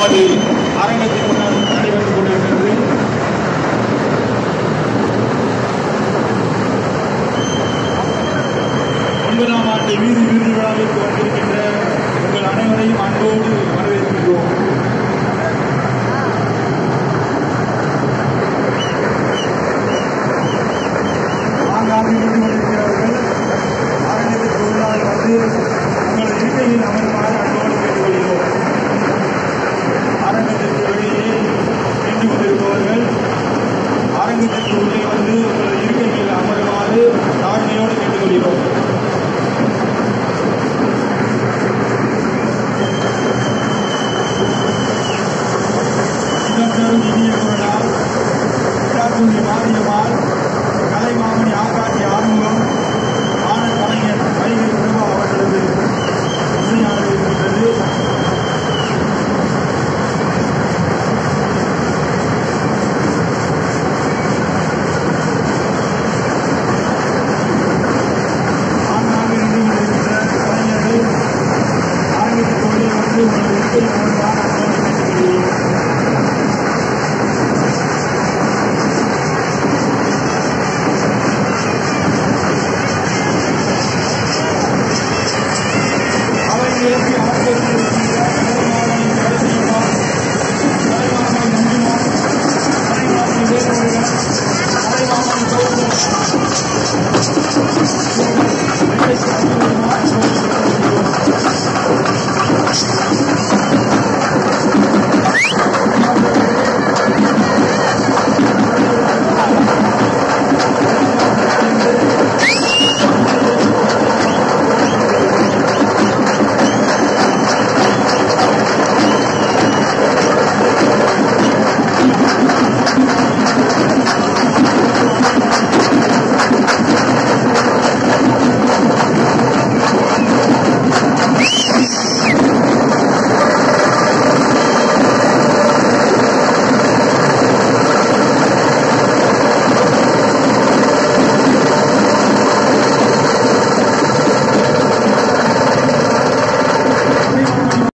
நமது அரங்கத்தின் முன்னால் நடைபெற்றுக் கொண்டிருக்கிறது ஒன்பதாம் ஆண்டு வீதி விருது விழாவிற்கு வந்திருக்கின்ற உங்கள் அனைவரையும் அன்போடு வரவேற்கின்றோம் ஆங்காங்கு இருந்து கொண்டிருக்கிறவர்கள் அரங்கத்திற்கு உள்ளாக வந்து உங்கள் இருக்கையில் அமருமாறு அன்போடு கேட்டுக்கொள்கிறோம் அரங்கத்திற்கு வெளியே நின்று கொண்டிருப்பவர்கள் அரங்கத்திற்கு உள்ளே வந்து உங்கள் இருக்கையில் அமருமாறு தாழ்மையோடு கேட்டுக்கொள்கிறோம் இடம்பெறும் இனிய குரலால் விழாக்குழி மாரியம்மாள் கலைமாமணி ஆகாட்டி ஆறுமுகம் ஆனந்த் கலைஞர் வைகை பிரபா அவர்களது இசையானது இருக்கின்றது ஆங்காங்கு நின்று கொண்டிருக்கின்ற கலைஞர்கள் அரங்கத்துக்கு உள்ளே வந்து உங்கள் இருக்கை அமர்வார் அன்போடு கேட்டுக்கொள்கிறோம்